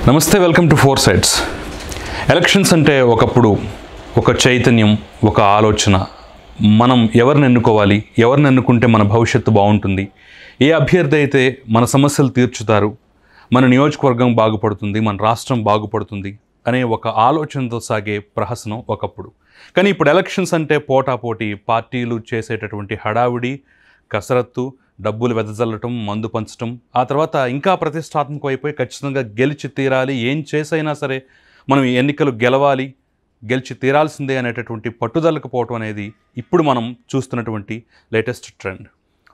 నమస్తే welcome to four sides elections అంటే ఒకప్పుడు ఒక చైతన్యం ఒక ఆలోచన మనం ఎవరిని ఎన్నుకోవాలి ఎవరిని ఎన్నుకుంటే మన భవిష్యత్తు బాగుంటుంది ఏ అభ్యర్థి అయితే మన సమస్యలు తీర్చుతారు మన నియోజకవర్గం బాగుపడుతుంది మన రాష్ట్రం బాగుపడుతుంది అనే ఒక ఆలోచనతో సాగే ప్రహసనం ఒకప్పుడు కానీ ఇప్పుడు ఎలక్షన్స్ అంటే పోటాపోటీ పార్టీలు చేసేటటువంటి హడావిడి కసరత్తు డబ్బులు వెదజల్లటం మందు పంచటం ఆ తర్వాత ఇంకా ప్రతిష్టాత్మకం అయిపోయి ఖచ్చితంగా గెలిచి తీరాలి ఏం చేసైనా సరే మనం ఈ ఎన్నికలు గెలవాలి గెలిచి తీరాల్సిందే అనేటటువంటి పట్టుదలకు పోవటం అనేది ఇప్పుడు మనం చూస్తున్నటువంటి లేటెస్ట్ ట్రెండ్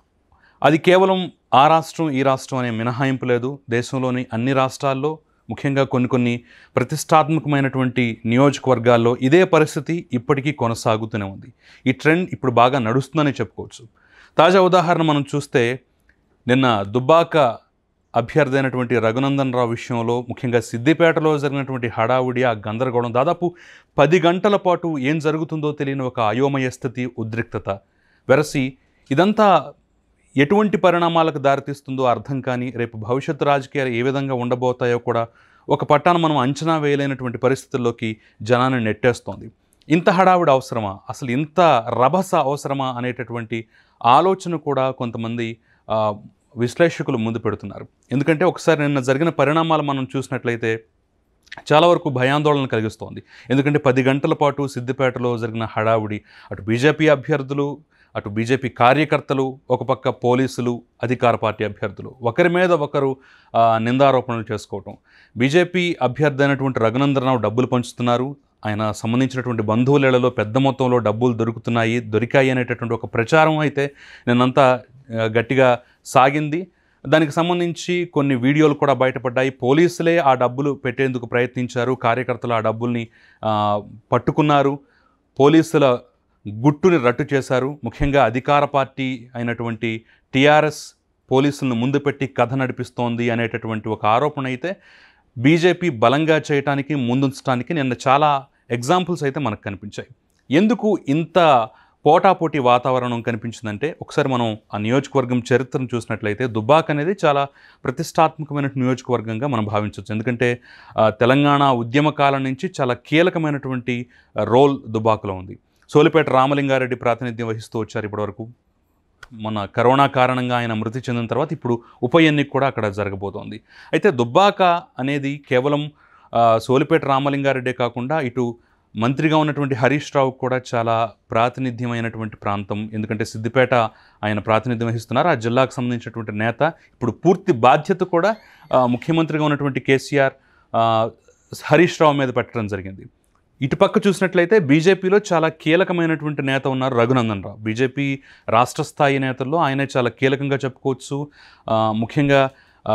అది కేవలం ఆ రాష్ట్రం ఈ రాష్ట్రం అనే మినహాయింపు లేదు దేశంలోని అన్ని రాష్ట్రాల్లో ముఖ్యంగా కొన్ని కొన్ని ప్రతిష్టాత్మకమైనటువంటి నియోజకవర్గాల్లో ఇదే పరిస్థితి ఇప్పటికీ కొనసాగుతూనే ఉంది ఈ ట్రెండ్ ఇప్పుడు బాగా నడుస్తుందని చెప్పుకోవచ్చు తాజా ఉదాహరణ మనం చూస్తే నిన్న దుబ్బాక అభ్యర్థి అయినటువంటి రఘునందన్ రావు విషయంలో ముఖ్యంగా సిద్దిపేటలో జరిగినటువంటి హడావుడి ఆ గందరగోళం దాదాపు పది గంటల పాటు ఏం జరుగుతుందో తెలియని ఒక అయోమయ స్థితి ఉద్రిక్తత వెరసి ఇదంతా ఎటువంటి పరిణామాలకు దారితీస్తుందో అర్థం కానీ రేపు భవిష్యత్తు రాజకీయాలు ఏ విధంగా ఉండబోతాయో కూడా ఒక పట్టాన మనం అంచనా వేయలేనటువంటి పరిస్థితుల్లోకి జనాన్ని నెట్టేస్తోంది ఇంత హడావుడి అవసరమా అసలు ఇంత రభస అవసరమా అనేటటువంటి ఆలోచన కూడా కొంతమంది ఆ, విశ్లేషకులు ముందు పెడుతున్నారు ఎందుకంటే ఒకసారి నిన్న జరిగిన పరిణామాలు మనం చూసినట్లయితే చాలా వరకు భయాందోళన కలిగిస్తోంది ఎందుకంటే పది గంటల పాటు సిద్దిపేటలో జరిగిన హడావుడి అటు బీజేపీ అభ్యర్థులు అటు బీజేపీ కార్యకర్తలు ఒక పక్క పోలీసులు అధికార పార్టీ అభ్యర్థులు ఒకరి మీద ఒకరు ఆ, నిందారోపణలు చేసుకోవటం బీజేపీ అభ్యర్థి అయినటువంటి రఘునందనరావు డబ్బులు పంచుతున్నారు ఆయన సంబంధించినటువంటి బంధువులలో పెద్ద మొత్తంలో డబ్బులు దొరుకుతున్నాయి దొరికాయి అనేటటువంటి ఒక ప్రచారం అయితే నిన్నంతా ఆ, గట్టిగా సాగింది దానికి సంబంధించి కొన్ని వీడియోలు కూడా బయటపడ్డాయి పోలీసులే ఆ డబ్బులు పెట్టేందుకు ప్రయత్నించారు కార్యకర్తలు ఆ డబ్బుల్ని ఆ, పట్టుకున్నారు పోలీసుల గుట్టుని రట్టు చేశారు ముఖ్యంగా అధికార పార్టీ అయినటువంటి టీఆర్ఎస్ పోలీసులను ముందు పెట్టి కథ నడిపిస్తోంది అనేటటువంటి ఒక ఆరోపణ అయితే బీజేపీ బలంగా చేయటానికి ముందుంచడానికి నిన్న చాలా ఎగ్జాంపుల్స్ అయితే మనకు కనిపించాయి ఎందుకు ఇంత పోటాపోటీ వాతావరణం కనిపించిందంటే ఒకసారి మనం ఆ నియోజకవర్గం చరిత్రను చూసినట్లయితే దుబ్బాక్ అనేది చాలా ప్రతిష్టాత్మకమైన నియోజకవర్గంగా మనం భావించవచ్చు ఎందుకంటే ఆ, తెలంగాణ ఉద్యమ కాలం నుంచి చాలా కీలకమైనటువంటి ఆ, రోల్ దుబ్బాకులో ఉంది సోలిపేట రామలింగారెడ్డి ప్రాతినిధ్యం వహిస్తూ వచ్చారు ఇప్పటివరకు మన కరోనా కారణంగా ఆయన మృతి చెందిన తర్వాత ఇప్పుడు ఉప ఎన్నిక కూడా అక్కడ జరగబోతోంది అయితే దుబ్బాక అనేది కేవలం ఆ, సోలిపేట రామలింగారెడ్డే కాకుండా ఇటు మంత్రిగా ఉన్నటువంటి హరీష్ రావు కూడా చాలా ప్రాతినిధ్యమైనటువంటి ప్రాంతం ఎందుకంటే సిద్దిపేట ఆయన ప్రాతినిధ్యం వహిస్తున్నారు ఆ జిల్లాకు సంబంధించినటువంటి నేత ఇప్పుడు పూర్తి బాధ్యత కూడా ఆ, ముఖ్యమంత్రిగా ఉన్నటువంటి కేసీఆర్ ఆ, హరీష్ రావు మీద పెట్టడం జరిగింది ఇటుపక్క చూసినట్లయితే బీజేపీలో చాలా కీలకమైనటువంటి నేత ఉన్నారు రఘునందన్ రావు బీజేపీ రాష్ట్ర స్థాయి నేతల్లో ఆయనే చాలా కీలకంగా చెప్పుకోవచ్చు ఆ, ముఖ్యంగా ఆ,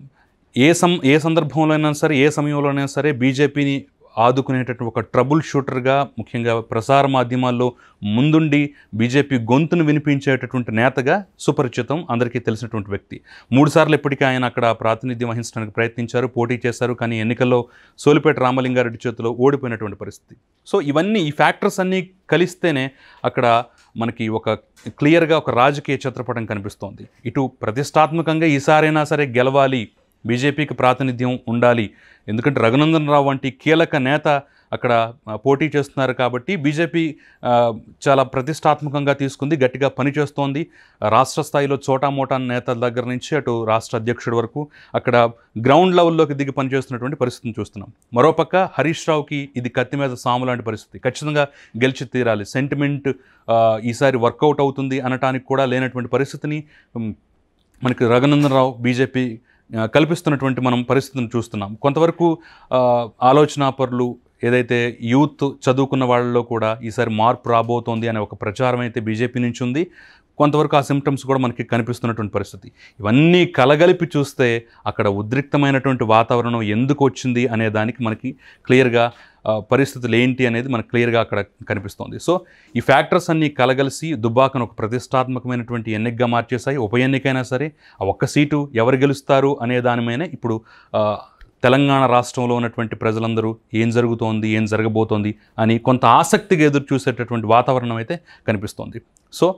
ఏ సం ఏ సందర్భంలో అయినా సరే ఏ సమయంలోనైనా సరే బీజేపీని ఆదుకునేటటువంటి ఒక ట్రబుల్ షూటర్గా ముఖ్యంగా ప్రసార మాధ్యమాల్లో ముందుండి బీజేపీ గొంతును వినిపించేటటువంటి నేతగా సుపరిచితం అందరికీ తెలిసినటువంటి వ్యక్తి మూడుసార్లు ఇప్పటికీ ఆయన అక్కడ ప్రాతినిధ్యం వహించడానికి ప్రయత్నించారు పోటీ చేశారు కానీ ఎన్నికల్లో సోలిపేట రామలింగారెడ్డి చేతిలో ఓడిపోయినటువంటి పరిస్థితి సో ఇవన్నీ ఈ ఫ్యాక్టర్స్ అన్నీ కలిస్తేనే అక్కడ మనకి ఒక క్లియర్గా ఒక రాజకీయ చిత్రపటం కనిపిస్తోంది ఇటు ప్రతిష్టాత్మకంగా ఈసారైనా సరే గెలవాలి బీజేపీకి ప్రాతినిధ్యం ఉండాలి ఎందుకంటే రఘునందన్ రావు వంటి కీలక నేత అక్కడ ఆ, పోటీ చేస్తున్నారు కాబట్టి బీజేపీ ఆ, చాలా ప్రతిష్టాత్మకంగా తీసుకుంది గట్టిగా పనిచేస్తోంది రాష్ట్ర స్థాయిలో చోటా మోటా నేతల దగ్గర నుంచి అటు రాష్ట్ర అధ్యక్షుడి వరకు అక్కడ గ్రౌండ్ లెవెల్లోకి దిగి పనిచేస్తున్నటువంటి పరిస్థితిని చూస్తున్నాం మరోపక్క హరీష్ రావుకి ఇది కత్తి మీద సాము లాంటి పరిస్థితి ఖచ్చితంగా గెలిచి తీరాలి సెంటిమెంట్ ఆ, ఈసారి వర్కౌట్ అవుతుంది అనటానికి కూడా లేనటువంటి పరిస్థితిని ఉమ్, మనకి రఘునందన్ రావు బీజేపీ ఆ, కల్పిస్తున్నటువంటి మనం పరిస్థితిని చూస్తున్నాం కొంతవరకు ఆ, ఆలోచనాపరులు ఏదైతే యూత్ చదువుకున్న వాళ్ళలో కూడా ఈసారి మార్పు రాబోతోంది అనే ఒక ప్రచారం అయితే బీజేపీ నుంచి ఉంది కొంతవరకు ఆ సిమ్టమ్స్ కూడా మనకి కనిపిస్తున్నటువంటి పరిస్థితి ఇవన్నీ కలగలిపి చూస్తే అక్కడ ఉద్రిక్తమైనటువంటి వాతావరణం ఎందుకు వచ్చింది అనే దానికి మనకి క్లియర్గా ఆ, పరిస్థితులు ఏంటి అనేది మనకు క్లియర్గా అక్కడ కనిపిస్తోంది సో ఈ ఫ్యాక్టర్స్ అన్నీ కలగలిసి దుబ్బాకను ఒక ప్రతిష్టాత్మకమైనటువంటి ఎన్నికగా మార్చేశాయి ఉప ఎన్నికైనా సరే ఆ ఒక్క సీటు ఎవరు గెలుస్తారు అనే దాని మీదనే ఇప్పుడు ఆ, తెలంగాణ రాష్ట్రంలో ఉన్నటువంటి ప్రజలందరూ ఏం జరుగుతోంది ఏం జరగబోతోంది అని కొంత ఆసక్తిగా ఎదురు చూసేటటువంటి వాతావరణం అయితే కనిపిస్తోంది సో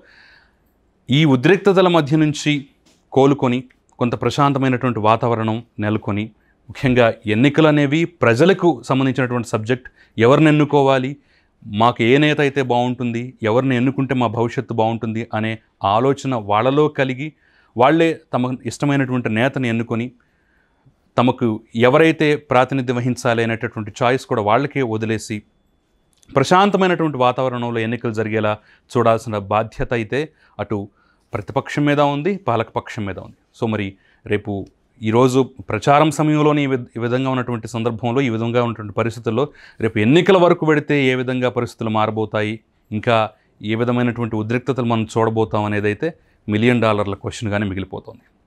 ఈ ఉద్రిక్తతల మధ్య నుంచి కోలుకొని కొంత ప్రశాంతమైనటువంటి వాతావరణం నెలకొని ముఖ్యంగా ఎన్నికలు అనేవి ప్రజలకు సంబంధించినటువంటి సబ్జెక్ట్ ఎవరిని ఎన్నుకోవాలి మాకు ఏ నేత అయితే బాగుంటుంది ఎవరిని ఎన్నుకుంటే మా భవిష్యత్తు బాగుంటుంది అనే ఆలోచన వాళ్ళలో కలిగి వాళ్ళే తమ ఇష్టమైనటువంటి నేతని ఎన్నుకొని తమకు ఎవరైతే ప్రాతినిధ్యం వహించాలి అనేటటువంటి చాయిస్ కూడా వాళ్ళకే వదిలేసి ప్రశాంతమైనటువంటి వాతావరణంలో ఎన్నికలు జరిగేలా చూడాల్సిన బాధ్యత అయితే అటు ప్రతిపక్షం మీద ఉంది పాలకపక్షం మీద ఉంది సో మరి రేపు ఈరోజు ప్రచారం సమయంలోనే ఈ విధ- ఈ విధంగా ఉన్నటువంటి సందర్భంలో ఈ విధంగా ఉన్నటువంటి పరిస్థితుల్లో రేపు ఎన్నికల వరకు పెడితే ఏ విధంగా పరిస్థితులు మారబోతాయి ఇంకా ఏ విధమైనటువంటి ఉద్రిక్తతలు మనం చూడబోతాం అనేది అయితే మిలియన్ డాలర్ల క్వశ్చన్గానే మిగిలిపోతుంది